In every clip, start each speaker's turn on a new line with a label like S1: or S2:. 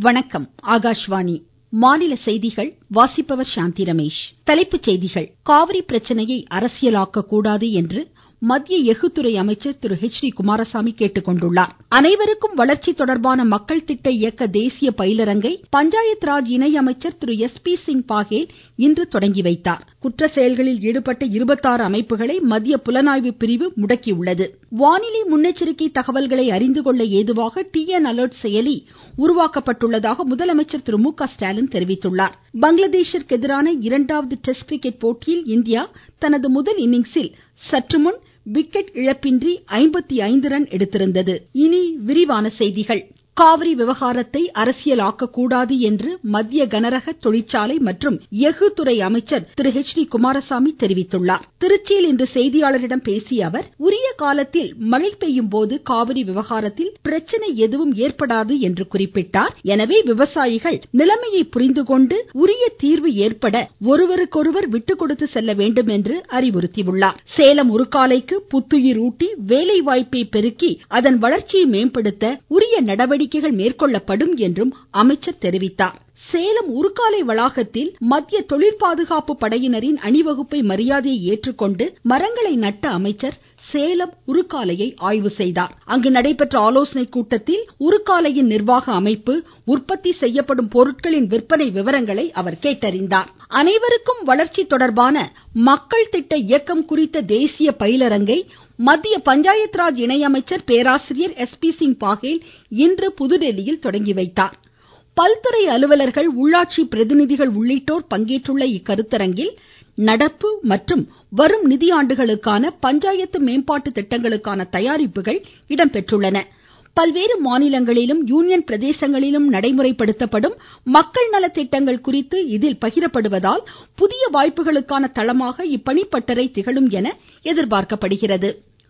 S1: வணக்கம் ஆகாஷ்வாணி மாநில செய்திகள் வாசிப்பவர் சாந்தி ரமேஷ் தலைப்புச் செய்திகள் காவிரி பிரச்சனையை அரசியலாக்க கூடாது என்று மத்திய எஃகுத்துறை அமைச்சர் திரு ஹெச் டி குமாரசாமி கேட்டுக்கொண்டுள்ளார் அனைவருக்கும் வளர்ச்சி தொடர்பான மக்கள் திட்ட இயக்க தேசிய பயிலரங்கை பஞ்சாயத் ராஜ் இணை அமைச்சர் திரு எஸ் பி சிங் பாகேல் இன்று தொடங்கி வைத்தார் குற்ற செயல்களில் ஈடுபட்ட இருபத்தாறு அமைப்புகளை மத்திய புலனாய்வு பிரிவு முடக்கியுள்ளது வானிலை முன்னெச்சரிக்கை தகவல்களை அறிந்து கொள்ள ஏதுவாக டி என் அலர்ட் செயலி உருவாக்கப்பட்டுள்ளதாக முதலமைச்சர் திரு மு க ஸ்டாலின் தெரிவித்துள்ளார் பங்களாதேஷிற்கு எதிரான இரண்டாவது டெஸ்ட் கிரிக்கெட் போட்டியில் இந்தியா தனது முதல் இன்னிங்ஸில் சற்றுமுன் விக்கெட் இழப்பின்றி ஐம்பத்தைந்து ரன் எடுத்திருந்தது இனி விரிவான செய்திகள் காவிரி விவகாரத்தை அரசியலாக்க கூடாது என்று மத்திய கனரக தொழிற்சாலை மற்றும் எஃகு துறை அமைச்சர் திரு ஹெச் டி குமாரசாமி தெரிவித்துள்ளார் திருச்சியில் இன்று செய்தியாளர்களிடம் பேசிய அவர் உரிய காலத்தில் மழை பெய்யும் போது காவிரி விவகாரத்தில் பிரச்சனை எதுவும் ஏற்படாது என்று குறிப்பிட்டார் எனவே விவசாயிகள் நிலைமையை புரிந்து கொண்டு உரிய தீர்வு ஏற்பட ஒருவருக்கொருவர் விட்டுக்கொடுத்து செல்ல வேண்டும் என்று அறிவுறுத்தியுள்ளார் சேலம் உருக்காலைக்கு புத்துயிர் ஊட்டி வேலை வாய்ப்பை பெருக்கி அதன் வளர்ச்சியை மேம்படுத்த உரிய நடவடிக்கை நடவடிக்கைகள் மேற்கொள்ளப்படும் என்றும் அமைச்சர் தெரிவித்தார் சேலம் உருக்காலை வளாகத்தில் மத்திய தொழிற் பாதுகாப்பு படையினரின் அணிவகுப்பை மரியாதையை ஏற்றுக்கொண்டு மரங்களை நட்ட அமைச்சர் சேலம் உருக்காலையை ஆய்வு செய்தார் அங்கு நடைபெற்ற ஆலோசனை கூட்டத்தில் உருக்காலையின் நிர்வாக அமைப்பு உற்பத்தி செய்யப்படும் பொருட்களின் விற்பனை விவரங்களை அவர் கேட்டறிந்தார் அனைவருக்கும் வளர்ச்சி தொடர்பான மக்கள் திட்ட இயக்கம் குறித்த தேசிய பயிலரங்கை மத்திய பஞ்சாயத் ராஜ் இணை அமைச்சர் பேராசிரியர் எஸ் பி சிங் பாகேல் இன்று புதுதில்லியில் தொடங்கி வைத்தார் பல்துறை அலுவலர்கள் உள்ளாட்சி பிரதிநிதிகள் உள்ளிட்டோர் பங்கேற்றுள்ள இக்கருத்தரங்கில் நடப்பு மற்றும் வரும் நிதியாண்டுகளுக்கான பஞ்சாயத்து மேம்பாட்டு திட்டங்களுக்கான தயாரிப்புகள் இடம்பெற்றுள்ளன பல்வேறு மாநிலங்களிலும் யூனியன் பிரதேசங்களிலும் நடைமுறைப்படுத்தப்படும் மக்கள் நல திட்டங்கள் குறித்து இதில் பகிரப்படுவதால் புதிய வாய்ப்புகளுக்கான தளமாக இப்பணிப்பட்டறை திகழும் என எதிர்பார்க்கப்படுகிறது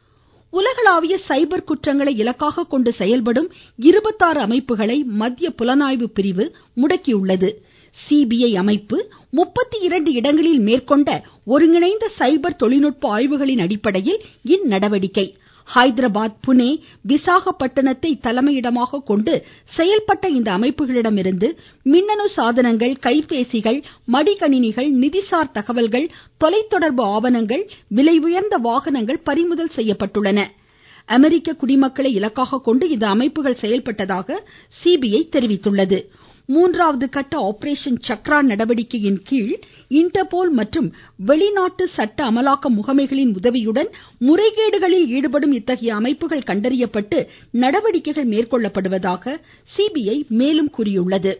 S1: உலகளாவிய சைபர் குற்றங்களை இலக்காக கொண்டு செயல்படும் இருபத்தாறு அமைப்புகளை மத்திய புலனாய்வு பிரிவு முடக்கியுள்ளது சிபிஐ அமைப்பு முப்பத்தி இரண்டு இடங்களில் மேற்கொண்ட ஒருங்கிணைந்த சைபர் தொழில்நுட்ப ஆய்வுகளின் அடிப்படையில் இந்நடவடிக்கை ஹைதராபாத் புனே விசாகப்பட்டினத்தை தலைமையிடமாக கொண்டு செயல்பட்ட இந்த அமைப்புகளிடமிருந்து மின்னணு சாதனங்கள் கைபேசிகள் மடிகணினிகள் நிதிசார் தகவல்கள் தொலைத்தொடர்பு ஆவணங்கள் விலை உயர்ந்த வாகனங்கள் பறிமுதல் செய்யப்பட்டுள்ளன அமெரிக்க குடிமக்களை இலக்காக கொண்டு இந்த அமைப்புகள் செயல்பட்டதாக சிபிஐ தெரிவித்துள்ளது மூன்றாவது கட்ட ஆபரேஷன் சக்ரா நடவடிக்கையின் கீழ் இன்டர்போல் மற்றும் வெளிநாட்டு சட்ட அமலாக்க முகமைகளின் உதவியுடன் முறைகேடுகளில் ஈடுபடும் இத்தகைய அமைப்புகள் கண்டறியப்பட்டு நடவடிக்கைகள் மேற்கொள்ளப்படுவதாக சிபிஐ மேலும் கூறியுள்ளது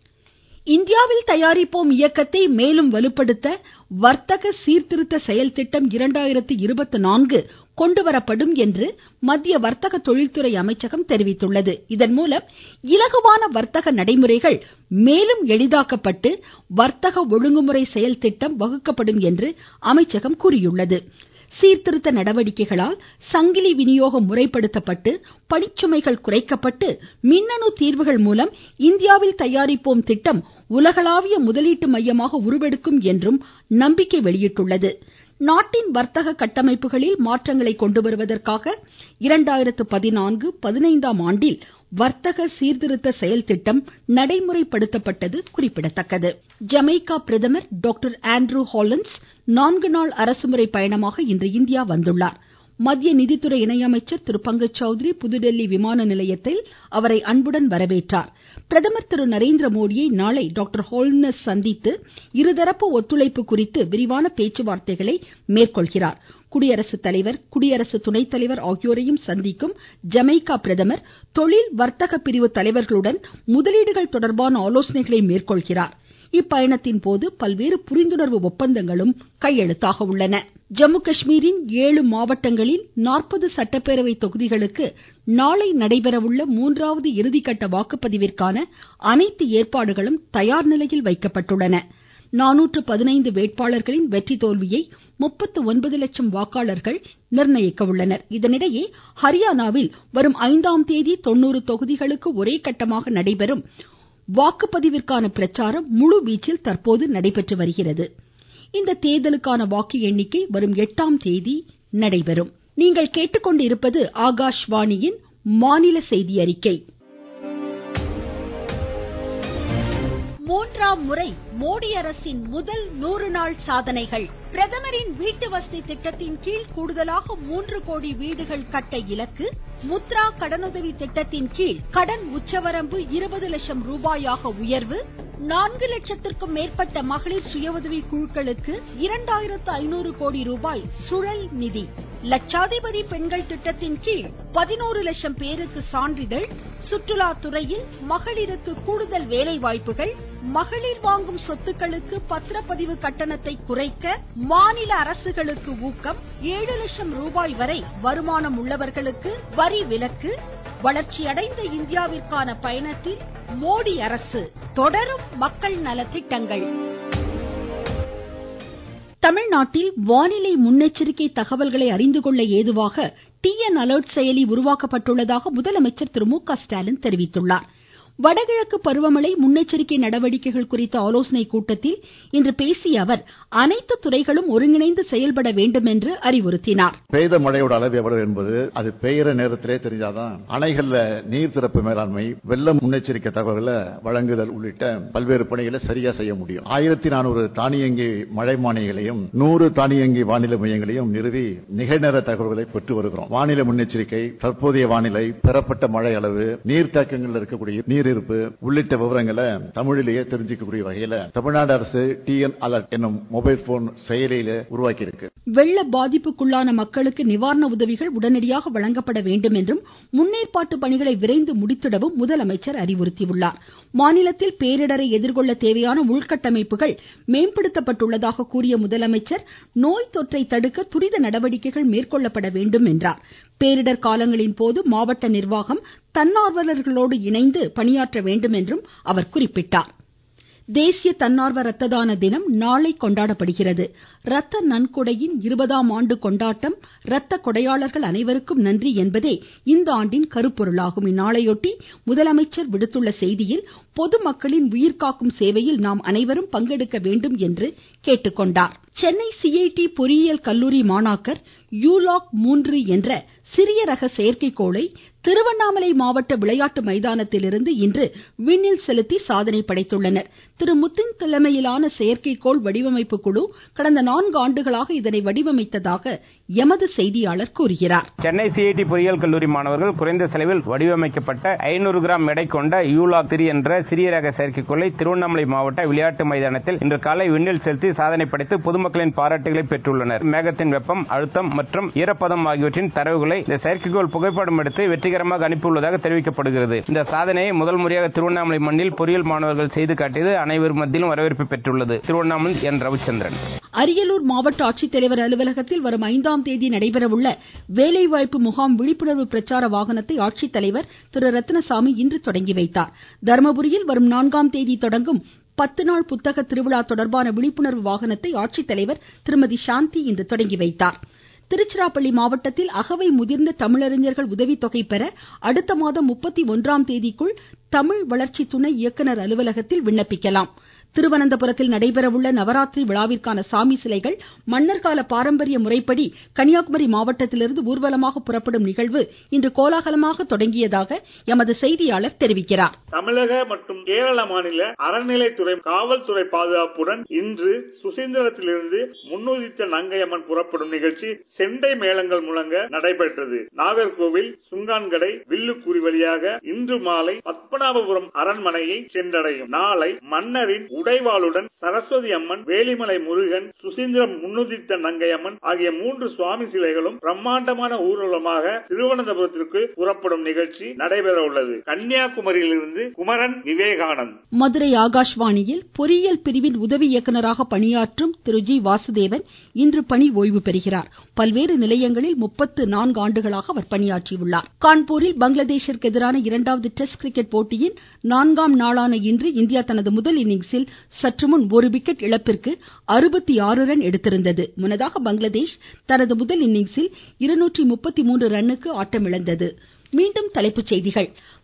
S1: இந்தியாவில் தயாரிப்போம் இயக்கத்தை மேலும் வலுப்படுத்த வர்த்தக சீர்திருத்த செயல் திட்டம் இரண்டாயிரத்து இருபத்தி நான்கு கொண்டுவரப்படும் என்று மத்திய வர்த்தக தொழில்துறை அமைச்சகம் தெரிவித்துள்ளது இதன் மூலம் இலகுவான வர்த்தக நடைமுறைகள் மேலும் எளிதாக்கப்பட்டு வர்த்தக ஒழுங்குமுறை செயல் திட்டம் வகுக்கப்படும் என்று அமைச்சகம் கூறியுள்ளது சீர்திருத்த நடவடிக்கைகளால் சங்கிலி விநியோகம் முறைப்படுத்தப்பட்டு பணிச்சுமைகள் குறைக்கப்பட்டு மின்னணு தீர்வுகள் மூலம் இந்தியாவில் தயாரிப்போம் திட்டம் உலகளாவிய முதலீட்டு மையமாக உருவெடுக்கும் என்றும் நம்பிக்கை வெளியிட்டுள்ளது நாட்டின் வர்த்தக கட்டமைப்புகளில் மாற்றங்களை கொண்டு வருவதற்காக இரண்டாயிரத்து பதினான்கு பதினைந்தாம் ஆண்டில் வர்த்தக சீர்திருத்த செயல் திட்டம் நடைமுறைப்படுத்தப்பட்டது குறிப்பிடத்தக்கது ஜமைக்கா பிரதமர் டாக்டர் ஆண்ட்ரூ ஹாலண்ட்ஸ் நான்கு நாள் அரசுமுறை பயணமாக இன்று இந்தியா வந்துள்ளார் மத்திய நிதித்துறை இணையமைச்சர் திரு பங்கஜ் சௌத்ரி புதுதில்லி விமான நிலையத்தில் அவரை அன்புடன் வரவேற்றார் பிரதமர் திரு நரேந்திரமோடியை நாளை டாக்டர் ஹோல்னஸ் சந்தித்து இருதரப்பு ஒத்துழைப்பு குறித்து விரிவான பேச்சுவார்த்தைகளை மேற்கொள்கிறார் குடியரசுத் தலைவர் குடியரசு துணைத் தலைவர் ஆகியோரையும் சந்திக்கும் ஜமைக்கா பிரதமர் தொழில் வர்த்தக பிரிவு தலைவர்களுடன் முதலீடுகள் தொடர்பான ஆலோசனைகளை மேற்கொள்கிறார் இப்பயணத்தின் போது பல்வேறு புரிந்துணர்வு ஒப்பந்தங்களும் கையெழுத்தாக உள்ளன ஜம்மு காஷ்மீரின் ஏழு மாவட்டங்களில் நாற்பது சட்டப்பேரவை தொகுதிகளுக்கு நாளை நடைபெறவுள்ள மூன்றாவது இறுதிக்கட்ட வாக்குப்பதிவிற்கான அனைத்து ஏற்பாடுகளும் தயார் நிலையில் வைக்கப்பட்டுள்ளன நானூற்று பதினைந்து வேட்பாளர்களின் வெற்றி தோல்வியை முப்பத்து ஒன்பது லட்சம் வாக்காளர்கள் நிர்ணயிக்க உள்ளனர் இதனிடையே ஹரியானாவில் வரும் ஐந்தாம் தேதி தொண்ணூறு தொகுதிகளுக்கு ஒரே கட்டமாக நடைபெறும் வாக்குப்பதிவிற்கான பிரச்சாரம் முழுவீச்சில் தற்போது நடைபெற்று வருகிறது இந்த தேர்தலுக்கான வாக்கு எண்ணிக்கை வரும் எட்டாம் தேதி நடைபெறும் நீங்கள் கேட்டுக்கொண்டிருப்பது ஆகாஷ்வாணியின் மாநில செய்தி அறிக்கை மூன்றாம் முறை மோடி அரசின் முதல் நூறு நாள் சாதனைகள் பிரதமரின் வீட்டு வசதி திட்டத்தின் கீழ் கூடுதலாக மூன்று கோடி வீடுகள் கட்ட இலக்கு முத்ரா கடனுதவி திட்டத்தின் கீழ் கடன் உச்சவரம்பு இருபது லட்சம் ரூபாயாக உயர்வு நான்கு லட்சத்திற்கும் மேற்பட்ட மகளிர் சுய உதவி குழுக்களுக்கு இரண்டாயிரத்து ஐநூறு கோடி ரூபாய் சுழல் நிதி லட்சாதிபதி பெண்கள் திட்டத்தின் கீழ் பதினோரு லட்சம் பேருக்கு சான்றிதழ் சுற்றுலா துறையில் மகளிருக்கு கூடுதல் வேலை வாய்ப்புகள் மகளிர் வாங்கும் சொத்துக்களுக்கு பத்திரப்பதிவு கட்டணத்தை குறைக்க மாநில அரசுகளுக்கு ஊக்கம் ஏழு லட்சம் ரூபாய் வரை வருமானம் உள்ளவர்களுக்கு வரி விலக்கு வளர்ச்சியடைந்த இந்தியாவிற்கான பயணத்தில் மோடி அரசு தொடரும் மக்கள் நலத்திட்டங்கள் தமிழ்நாட்டில் வானிலை முன்னெச்சரிக்கை தகவல்களை அறிந்து கொள்ள ஏதுவாக டிஎன் அலர்ட் செயலி உருவாக்கப்பட்டுள்ளதாக முதலமைச்சர் திரு மு க ஸ்டாலின் தெரிவித்துள்ளார் வடகிழக்கு பருவமழை முன்னெச்சரிக்கை நடவடிக்கைகள் குறித்த ஆலோசனைக் கூட்டத்தில் இன்று பேசிய அவர் அனைத்து துறைகளும் ஒருங்கிணைந்து செயல்பட வேண்டும் என்று அறிவுறுத்தினார்
S2: பெய்த மழையோட அளவு எவ்வளவு என்பது அது பெய்கிற நேரத்திலே தெரிஞ்சாதான் அணைகள்ல நீர் திறப்பு மேலாண்மை வெள்ள முன்னெச்சரிக்கை தகவல்களை வழங்குதல் உள்ளிட்ட பல்வேறு பணிகளை சரியா செய்ய முடியும் ஆயிரத்தி நானூறு தானியங்கி மழை மானியங்களையும் நூறு தானியங்கி வானிலை மையங்களையும் நிறுவி நிகழ்நேர தகவல்களை பெற்று வருகிறோம் வானிலை முன்னெச்சரிக்கை தற்போதைய வானிலை பெறப்பட்ட மழை அளவு நீர்த்தேக்கங்களில் இருக்கக்கூடிய நீர் இருப்பு உள்ளிட்ட விவரங்களை தமிழிலேயே தெரிஞ்சுக்கக்கூடிய வகையில தமிழ்நாடு அரசு டிஎன் அலர்ட் என்னும் மொபைல் போன் செயலியில உருவாக்கி இருக்கு
S1: வெள்ள பாதிப்புக்குள்ளான மக்களுக்கு நிவாரண உதவிகள் உடனடியாக வழங்கப்பட வேண்டும் என்றும் முன்னேற்பாட்டு பணிகளை விரைந்து முடித்திடவும் முதலமைச்சர் அறிவுறுத்தியுள்ளார் மாநிலத்தில் பேரிடரை எதிர்கொள்ள தேவையான உள்கட்டமைப்புகள் மேம்படுத்தப்பட்டுள்ளதாக கூறிய முதலமைச்சர் நோய் தொற்றை தடுக்க துரித நடவடிக்கைகள் மேற்கொள்ளப்பட வேண்டும் என்றார் பேரிடர் காலங்களின் போது மாவட்ட நிர்வாகம் தன்னார்வலர்களோடு இணைந்து பணியாற்ற வேண்டும் என்றும் அவர் குறிப்பிட்டார் தேசிய தன்னார்வ ரத்த தான தினம் நாளை கொண்டாடப்படுகிறது ரத்த நன்கொடையின் இருபதாம் ஆண்டு கொண்டாட்டம் ரத்த கொடையாளர்கள் அனைவருக்கும் நன்றி என்பதே இந்த ஆண்டின் கருப்பொருளாகும் இந்நாளையொட்டி முதலமைச்சர் விடுத்துள்ள செய்தியில் பொதுமக்களின் உயிர்காக்கும் சேவையில் நாம் அனைவரும் பங்கெடுக்க வேண்டும் என்று கேட்டுக்கொண்டார் சென்னை சிஐடி பொறியியல் கல்லூரி மாணாக்கர் யூலாக் மூன்று என்ற சிறிய ரக செயற்கைக்கோளை திருவண்ணாமலை மாவட்ட விளையாட்டு மைதானத்திலிருந்து இன்று விண்ணில் செலுத்தி சாதனை படைத்துள்ளனர் திரு முத்தின் தலைமையிலான செயற்கைக்கோள் வடிவமைப்பு குழு கடந்த நான்கு ஆண்டுகளாக இதனை வடிவமைத்ததாக எமது செய்தியாளர் கூறுகிறார்
S3: சென்னை சிஐடி பொறியியல் கல்லூரி மாணவர்கள் குறைந்த செலவில் வடிவமைக்கப்பட்ட ஐநூறு கிராம் எடை கொண்ட யூலாக் த்ரீ என்ற சிறிய ரக செயற்கைக்கோளை திருவண்ணாமலை மாவட்ட விளையாட்டு மைதானத்தில் இன்று காலை விண்ணில் செலுத்தி சாதனை படைத்து பொதுமக்களின் பாராட்டுகளை பெற்றுள்ளனர் மேகத்தின் வெப்பம் அழுத்தம் மற்றும் ஈரப்பதம் ஆகியவற்றின் தரவுகளை இந்த செயற்கைக்கோள் புகைப்படம் எடுத்து வெற்றிகரமாக அனுப்பியுள்ளதாக தெரிவிக்கப்படுகிறது இந்த சாதனையை முதல் முறையாக திருவண்ணாமலை மண்ணில் பொறியியல் மாணவர்கள் செய்து காட்டியது அனைவர் மத்தியிலும் வரவேற்பு பெற்றுள்ளது திருவண்ணாமலை என் ரவிச்சந்திரன்
S1: அரியலூர் மாவட்ட ஆட்சித்தலைவர் அலுவலகத்தில் வரும் ஐந்தாம் தேதி நடைபெறவுள்ள வேலைவாய்ப்பு முகாம் விழிப்புணர்வு பிரச்சார வாகனத்தை ஆட்சித்தலைவர் திரு ரத்னசாமி இன்று தொடங்கி வைத்தார் தருமபுரியில் வரும் நான்காம் தேதி தொடங்கும் பத்து நாள் புத்தக திருவிழா தொடர்பான விழிப்புணர்வு வாகனத்தை ஆட்சித்தலைவர் திருமதி சாந்தி இன்று தொடங்கி வைத்தார் திருச்சிராப்பள்ளி மாவட்டத்தில் அகவை முதிர்ந்த தமிழறிஞர்கள் உதவித்தொகை பெற அடுத்த மாதம் முப்பத்தி ஒன்றாம் தேதிக்குள் தமிழ் வளர்ச்சி துணை இயக்குனர் அலுவலகத்தில் விண்ணப்பிக்கலாம் திருவனந்தபுரத்தில் நடைபெறவுள்ள நவராத்திரி விழாவிற்கான சாமி சிலைகள் மன்னர் கால பாரம்பரிய முறைப்படி கன்னியாகுமரி மாவட்டத்திலிருந்து ஊர்வலமாக புறப்படும் நிகழ்வு இன்று கோலாகலமாக தொடங்கியதாக எமது செய்தியாளர் தெரிவிக்கிறார்
S4: தமிழக மற்றும் கேரள மாநில அறநிலைத்துறை காவல்துறை பாதுகாப்புடன் இன்று சுசீந்திரத்திலிருந்து முன்னுதித்த நங்கையம்மன் புறப்படும் நிகழ்ச்சி செண்டை மேளங்கள் முழங்க நடைபெற்றது நாகர்கோவில் சுங்கான்கடை வில்லுக்குறி வழியாக இன்று மாலை பத்மநாபபுரம் அரண்மனையை சென்றடையும் நாளை மன்னரின் உடைவாளுடன் சரஸ்வதி அம்மன் வேலிமலை முருகன் சுசீந்திரம் முன்னுதித்த நங்கையம்மன் ஆகிய மூன்று சுவாமி சிலைகளும் பிரம்மாண்டமான ஊர்வலமாக திருவனந்தபுரத்திற்கு புறப்படும் நிகழ்ச்சி நடைபெற உள்ளது கன்னியாகுமரியிலிருந்து குமரன் விவேகானந்த்
S1: மதுரை ஆகாஷ்வாணியில் பொறியியல் பிரிவின் உதவி இயக்குநராக பணியாற்றும் திரு ஜி வாசுதேவன் இன்று பணி ஓய்வு பெறுகிறார் பல்வேறு நிலையங்களில் முப்பத்து நான்கு ஆண்டுகளாக அவர் பணியாற்றியுள்ளார் கான்பூரில் பங்களாதேஷிற்கு எதிரான இரண்டாவது டெஸ்ட் கிரிக்கெட் போட்டியின் நான்காம் நாளான இன்று இந்தியா தனது முதல் இன்னிங்ஸில் சற்று முன் ஒரு விக்கெட் இழப்பிற்கு அறுபத்தி ஆறு ரன் எடுத்திருந்தது முன்னதாக பங்களாதேஷ் தனது முதல் இன்னிங்ஸில் இருநூற்றி முப்பத்தி மூன்று ரன்னுக்கு ஆட்டமிழந்தது மீண்டும் தலைப்புச் செய்திகள்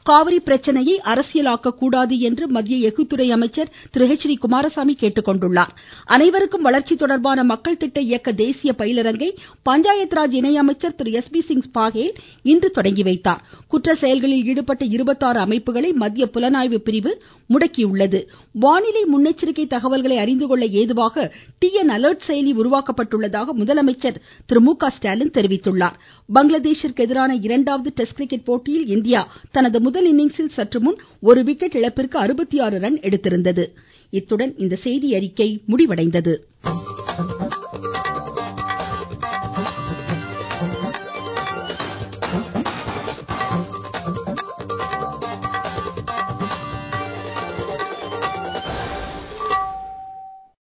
S1: காவிரி பிரச்சனையை அரசியலாக்க கூடாது என்று மத்திய எஃகுத்துறை அமைச்சர் திரு ஹெச் டி குமாரசாமி கேட்டுக்கொண்டுள்ளார் அனைவருக்கும் வளர்ச்சி தொடர்பான மக்கள் திட்ட இயக்க தேசிய பயிலரங்கை பஞ்சாயத் ராஜ் இணை அமைச்சர் திரு எஸ் பி சிங் பாகேல் இன்று தொடங்கி வைத்தார் குற்ற செயல்களில் ஈடுபட்ட இருபத்தாறு அமைப்புகளை மத்திய புலனாய்வு பிரிவு முடக்கியுள்ளது வானிலை முன்னெச்சரிக்கை தகவல்களை அறிந்து கொள்ள ஏதுவாக டி என் அலர்ட் செயலி உருவாக்கப்பட்டுள்ளதாக முதலமைச்சர் திரு மு க ஸ்டாலின் தெரிவித்துள்ளார் பங்களாதேஷிற்கு எதிரான இரண்டாவது டெஸ்ட் கிரிக்கெட் போட்டியில் இந்தியா தனது முதல் இன்னிங்ஸில் சற்று முன் ஒரு விக்கெட் இழப்பிற்கு அறுபத்தி ஆறு ரன் எடுத்திருந்தது இத்துடன் இந்த செய்தியறிக்கை முடிவடைந்தது